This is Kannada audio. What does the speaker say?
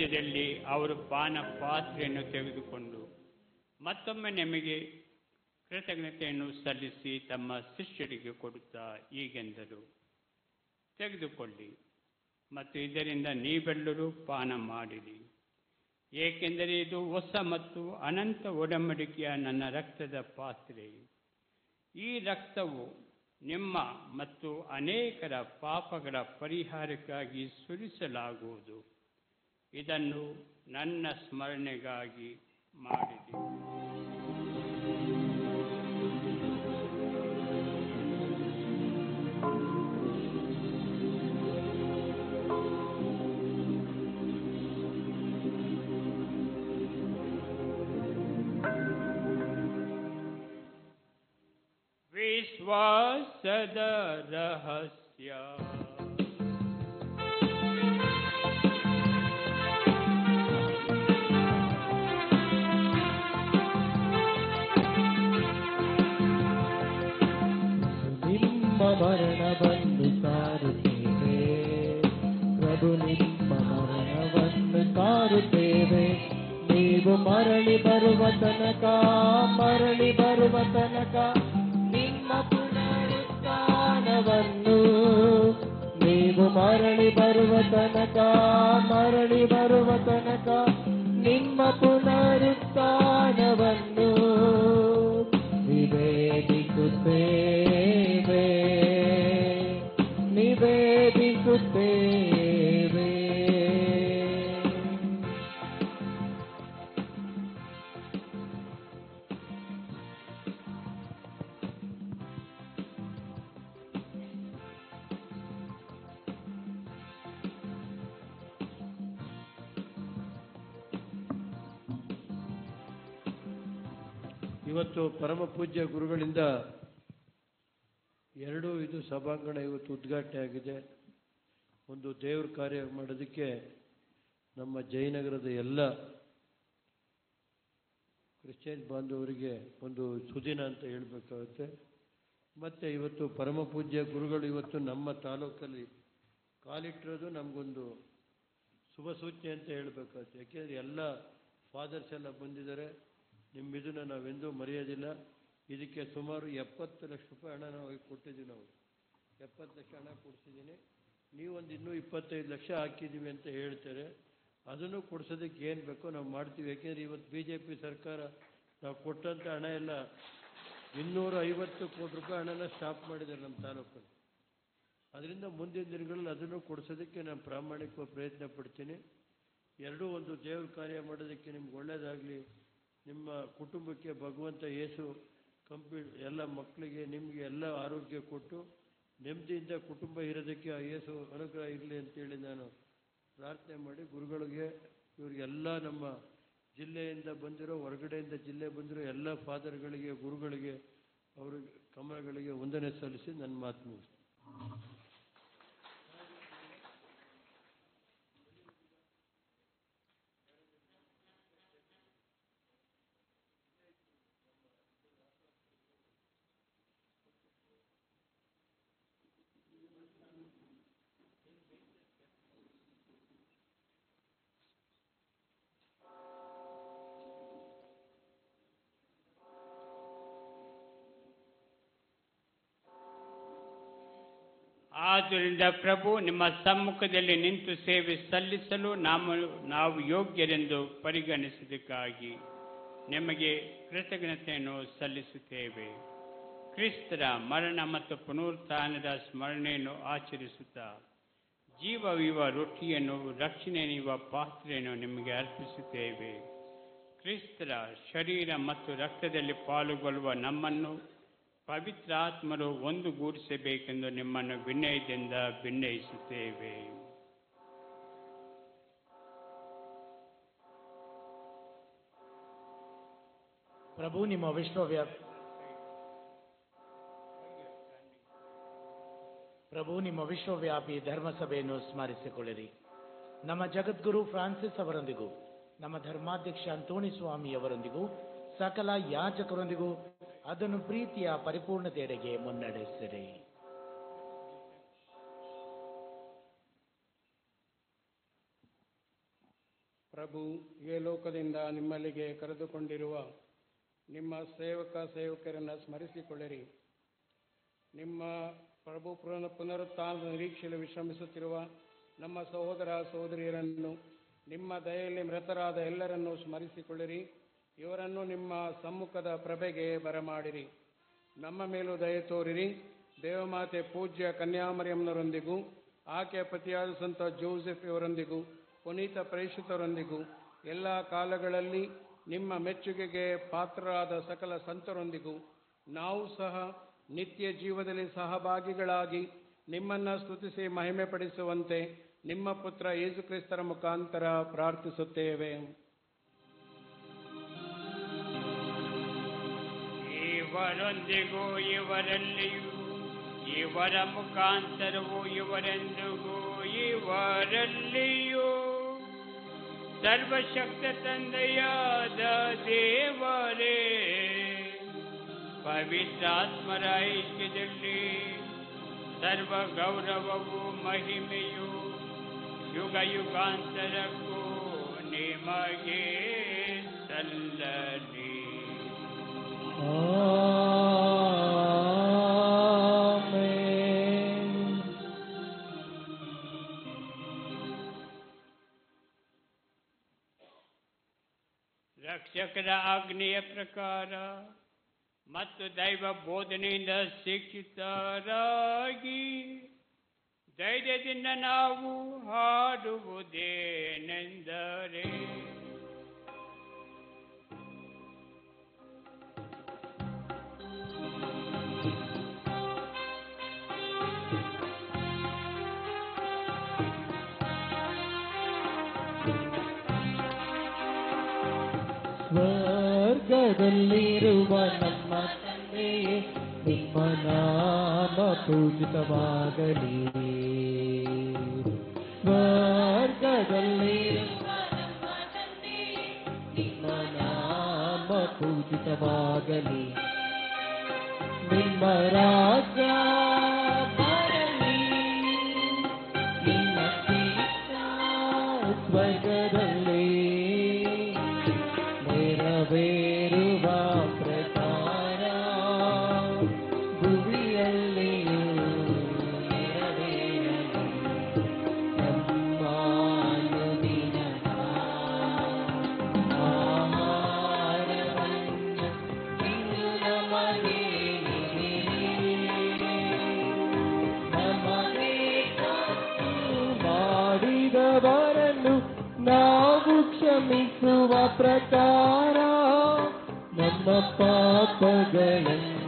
ಸಾನ್ನಿಧ್ಯದಲ್ಲಿ ಅವರು ಪಾನ ಪಾತ್ರೆಯನ್ನು ತೆಗೆದುಕೊಂಡು ಮತ್ತೊಮ್ಮೆ ನಿಮಗೆ ಕೃತಜ್ಞತೆಯನ್ನು ಸಲ್ಲಿಸಿ ತಮ್ಮ ಶಿಷ್ಯರಿಗೆ ಕೊಡುತ್ತಾ ಹೀಗೆಂದರು ತೆಗೆದುಕೊಳ್ಳಿ ಮತ್ತು ಇದರಿಂದ ನೀವೆಲ್ಲರೂ ಪಾನ ಮಾಡಿರಿ ಏಕೆಂದರೆ ಇದು ಹೊಸ ಮತ್ತು ಅನಂತ ಒಡಂಬಡಿಕೆಯ ನನ್ನ ರಕ್ತದ ಪಾತ್ರೆ ಈ ರಕ್ತವು ನಿಮ್ಮ ಮತ್ತು ಅನೇಕರ ಪಾಪಗಳ ಪರಿಹಾರಕ್ಕಾಗಿ ಸುರಿಸಲಾಗುವುದು ಇದನ್ನು ನನ್ನ ಸ್ಮರಣೆಗಾಗಿ ಮಾಡಿದೆ ವಿಶ್ವಾಸದ ರಹಸ್ಯ ನಿಮ್ಮ ಮರಣವನ್ನು ಸಾರುತ್ತೇವೆ ಪ್ರಭು ನಿಮ್ಮ ಮರಣವನ್ನು ಸಾರುತ್ತೇವೆ ನೀವು ಮರಳಿ ಬರುವ ತನಕ ಮರಳಿ ಬರುವ ತನಕ ನಿಮ್ಮ ಪುನರುತ್ಥಾನವನ್ನು ನೀವು ಮರಳಿ ಬರುವ ತನಕ ಮರಳಿ ಬರುವ ತನಕ ನಿಮ್ಮ ಪುನರುತ್ಥಾನವನ್ನು ನಿವೇದಿಸುತ್ತೇವೆ ನಿವೇದಿಸುತ್ತೇವೆ ಇವತ್ತು ಪರಮ ಪೂಜ್ಯ ಗುರುಗಳಿಂದ ಎರಡೂ ಇದು ಸಭಾಂಗಣ ಇವತ್ತು ಉದ್ಘಾಟನೆ ಆಗಿದೆ ಒಂದು ದೇವ್ರ ಕಾರ್ಯ ಮಾಡೋದಕ್ಕೆ ನಮ್ಮ ಜಯನಗರದ ಎಲ್ಲ ಕ್ರಿಶ್ಚಿಯನ್ ಬಾಂಧವರಿಗೆ ಒಂದು ಸುದಿನ ಅಂತ ಹೇಳಬೇಕಾಗುತ್ತೆ ಮತ್ತು ಇವತ್ತು ಪರಮ ಪೂಜ್ಯ ಗುರುಗಳು ಇವತ್ತು ನಮ್ಮ ತಾಲೂಕಲ್ಲಿ ಕಾಲಿಟ್ಟಿರೋದು ನಮಗೊಂದು ಶುಭ ಸೂಚನೆ ಅಂತ ಹೇಳಬೇಕಾಗುತ್ತೆ ಯಾಕೆಂದರೆ ಎಲ್ಲ ಫಾದರ್ಸ್ ಎಲ್ಲ ಬಂದಿದ್ದಾರೆ ನಿಮ್ಮ ಇದನ್ನು ನಾವೆಂದೂ ಮರೆಯೋದಿಲ್ಲ ಇದಕ್ಕೆ ಸುಮಾರು ಎಪ್ಪತ್ತು ಲಕ್ಷ ರೂಪಾಯಿ ಹಣ ನಾವು ಕೊಟ್ಟಿದ್ದೀವಿ ನಾವು ಎಪ್ಪತ್ತು ಲಕ್ಷ ಹಣ ಕೊಡ್ಸಿದ್ದೀನಿ ನೀವೊಂದು ಇನ್ನೂ ಇಪ್ಪತ್ತೈದು ಲಕ್ಷ ಹಾಕಿದ್ದೀವಿ ಅಂತ ಹೇಳ್ತಾರೆ ಅದನ್ನು ಕೊಡ್ಸೋದಕ್ಕೆ ಏನು ಬೇಕೋ ನಾವು ಮಾಡ್ತೀವಿ ಯಾಕೆಂದರೆ ಇವತ್ತು ಬಿ ಜೆ ಪಿ ಸರ್ಕಾರ ನಾವು ಕೊಟ್ಟಂಥ ಹಣ ಎಲ್ಲ ಇನ್ನೂರ ಐವತ್ತು ಕೋಟಿ ರೂಪಾಯಿ ಹಣನ ಸ್ಟಾಪ್ ಮಾಡಿದ್ದಾರೆ ನಮ್ಮ ತಾಲೂಕಲ್ಲಿ ಅದರಿಂದ ಮುಂದಿನ ದಿನಗಳಲ್ಲಿ ಅದನ್ನು ಕೊಡಿಸೋದಕ್ಕೆ ನಾನು ಪ್ರಾಮಾಣಿಕವಾಗಿ ಪ್ರಯತ್ನ ಪಡ್ತೀನಿ ಎರಡೂ ಒಂದು ದೇವ್ರ ಕಾರ್ಯ ಮಾಡೋದಕ್ಕೆ ನಿಮ್ಗೆ ಒಳ್ಳೆಯದಾಗಲಿ ನಿಮ್ಮ ಕುಟುಂಬಕ್ಕೆ ಭಗವಂತ ಯೇಸು ಕಂಪ್ಲೀಟ್ ಎಲ್ಲ ಮಕ್ಕಳಿಗೆ ನಿಮಗೆ ಎಲ್ಲ ಆರೋಗ್ಯ ಕೊಟ್ಟು ನೆಮ್ಮದಿಯಿಂದ ಕುಟುಂಬ ಇರೋದಕ್ಕೆ ಆ ಯೇಸು ಅನುಗ್ರಹ ಇರಲಿ ಅಂತೇಳಿ ನಾನು ಪ್ರಾರ್ಥನೆ ಮಾಡಿ ಗುರುಗಳಿಗೆ ಇವರಿಗೆಲ್ಲ ನಮ್ಮ ಜಿಲ್ಲೆಯಿಂದ ಬಂದಿರೋ ಹೊರಗಡೆಯಿಂದ ಜಿಲ್ಲೆ ಬಂದಿರೋ ಎಲ್ಲ ಫಾದರ್ಗಳಿಗೆ ಗುರುಗಳಿಗೆ ಅವ್ರಿಗೆ ಕಮಲಗಳಿಗೆ ವಂದನೆ ಸಲ್ಲಿಸಿ ನನ್ನ ಮಾತು ಮುಗಿಸ್ತೀನಿ ಆದ್ದರಿಂದ ಪ್ರಭು ನಿಮ್ಮ ಸಮ್ಮುಖದಲ್ಲಿ ನಿಂತು ಸೇವೆ ಸಲ್ಲಿಸಲು ನಾವು ನಾವು ಯೋಗ್ಯರೆಂದು ಪರಿಗಣಿಸಿದ್ದಕ್ಕಾಗಿ ನಿಮಗೆ ಕೃತಜ್ಞತೆಯನ್ನು ಸಲ್ಲಿಸುತ್ತೇವೆ ಕ್ರಿಸ್ತರ ಮರಣ ಮತ್ತು ಪುನರುತ್ಥಾನದ ಸ್ಮರಣೆಯನ್ನು ಆಚರಿಸುತ್ತಾ ಜೀವವಿವ ರೊಟ್ಟಿಯನ್ನು ರಕ್ಷಣೆ ನೀಡುವ ಪಾತ್ರೆಯನ್ನು ನಿಮಗೆ ಅರ್ಪಿಸುತ್ತೇವೆ ಕ್ರಿಸ್ತರ ಶರೀರ ಮತ್ತು ರಕ್ತದಲ್ಲಿ ಪಾಲ್ಗೊಳ್ಳುವ ನಮ್ಮನ್ನು ಪವಿತ್ರಾತ್ಮರು ಒಂದುಗೂಡಿಸಬೇಕೆಂದು ನಿಮ್ಮನ್ನು ವಿನಯದಿಂದ ವಿನಯಿಸುತ್ತೇವೆ ಪ್ರಭು ನಿಮ್ಮ ವಿಶ್ವವ್ಯಾಪ್ ಪ್ರಭು ನಿಮ್ಮ ವಿಶ್ವವ್ಯಾಪಿ ಧರ್ಮಸಭೆಯನ್ನು ಸ್ಮರಿಸಿಕೊಳ್ಳಿರಿ ನಮ್ಮ ಜಗದ್ಗುರು ಫ್ರಾನ್ಸಿಸ್ ಅವರೊಂದಿಗೂ ನಮ್ಮ ಧರ್ಮಾಧ್ಯಕ್ಷ ಅಂತೋಣಿ ಸ್ವಾಮಿಯವರೊಂದಿಗೂ ಸಕಲ ಯಾಜಕರೊಂದಿಗೂ ಅದನ್ನು ಪ್ರೀತಿಯ ಪರಿಪೂರ್ಣತೆಯೆಡೆಗೆ ಮುನ್ನಡೆಸಿರಿ ಪ್ರಭು ಈ ಲೋಕದಿಂದ ನಿಮ್ಮಲ್ಲಿಗೆ ಕರೆದುಕೊಂಡಿರುವ ನಿಮ್ಮ ಸೇವಕ ಸೇವಕರನ್ನು ಸ್ಮರಿಸಿಕೊಳ್ಳಿರಿ ನಿಮ್ಮ ಪ್ರಭು ಪುನರ್ ಪುನರುತ್ಥಾನದ ನಿರೀಕ್ಷೆಯಲ್ಲಿ ವಿಶ್ರಮಿಸುತ್ತಿರುವ ನಮ್ಮ ಸಹೋದರ ಸಹೋದರಿಯರನ್ನು ನಿಮ್ಮ ದಯೆಯಲ್ಲಿ ಮೃತರಾದ ಎಲ್ಲರನ್ನೂ ಸ್ಮರಿಸಿಕೊಳ್ಳಿರಿ ಇವರನ್ನು ನಿಮ್ಮ ಸಮ್ಮುಖದ ಪ್ರಭೆಗೆ ಬರಮಾಡಿರಿ ನಮ್ಮ ಮೇಲೂ ದಯೆ ತೋರಿರಿ ದೇವಮಾತೆ ಪೂಜ್ಯ ಕನ್ಯಾಮರಿಯಮ್ಮನವರೊಂದಿಗೂ ಆಕೆಯ ಪತಿಯಾದ ಸಂತ ಜೋಸೆಫ್ ಇವರೊಂದಿಗೂ ಪುನೀತ ಪ್ರೇಷಿತರೊಂದಿಗೂ ಎಲ್ಲ ಕಾಲಗಳಲ್ಲಿ ನಿಮ್ಮ ಮೆಚ್ಚುಗೆಗೆ ಪಾತ್ರರಾದ ಸಕಲ ಸಂತರೊಂದಿಗೂ ನಾವು ಸಹ ನಿತ್ಯ ಜೀವದಲ್ಲಿ ಸಹಭಾಗಿಗಳಾಗಿ ನಿಮ್ಮನ್ನು ಸ್ತುತಿಸಿ ಮಹಿಮೆ ಪಡಿಸುವಂತೆ ನಿಮ್ಮ ಪುತ್ರ ಯೇಸುಕ್ರಿಸ್ತರ ಮುಖಾಂತರ ಪ್ರಾರ್ಥಿಸುತ್ತೇವೆ ಇವರೊಂದಿಗೂ ಇವರಲ್ಲಿಯೂ ಇವರ ಮುಖಾಂತರವೂ ಇವರೆಂದಿಗೂ ಇವರಲ್ಲಿಯೂ ಸರ್ವಶಕ್ತ ತಂದೆಯಾದ ದೇವರೇ ಪವಿತ್ರಾತ್ಮರ ಐಕ್ಯದಲ್ಲಿ ಸರ್ವ ಗೌರವವು ಮಹಿಮೆಯು ಯುಗ ಯುಗಾಂತರಕ್ಕೂ ನಿಮಗೆ ಸಲ್ಲಲಿ ಆಮೆನ್. ರಕ್ಷಕರ ಆಜ್ಞೆಯ ಪ್ರಕಾರ ಮತ್ತು ದೈವ ಬೋಧನೆಯಿಂದ ಶಿಕ್ಷಿತರಾಗಿ ಧೈರ್ಯದಿಂದ ನಾವು ಹಾಡುವುದೇನೆಂದರೆ ಸ್ವರ್ಗದಲ್ಲಿರುವ ನಮ್ಮ ತಂದೆಯೇ ನಿಮ್ಮ ನಾಮ ಪೂಜಿತವಾಗಲಿ ಸ್ವರ್ಗದಲ್ಲಿರುವ ನಮ್ಮ ತಂದೆಯೇ ನಿಮ್ಮ ನಾಮ ಪೂಜಿತವಾಗಲಿ ನಿಮ್ಮ ರಾಜ್ಯ ಬರಲಿ ನಿಮ್ಮ ಚಿತ್ತ ಸ್ವರ್ಗದಲ್ಲಿ ನೆರವೇರುವ ಪ್ರಕಾರ ಭುವಿಯಲ್ಲಿಯೂ ನೆರವೇರಲಿ ನಮ್ಮ ಅನುದಿನದ ಆಹಾರವನ್ನು ಇಂದು ನಮಗೆ ನೀಡಿರಿ. ನಮಗೆ ತಪ್ಪು ಮಾಡಿದವರನ್ನು ನಾವು ಕ್ಷಮಿಸುವ ಪ್ರಕಾರ ನಮ್ಮ ಪಾಪಗಳನ್ನು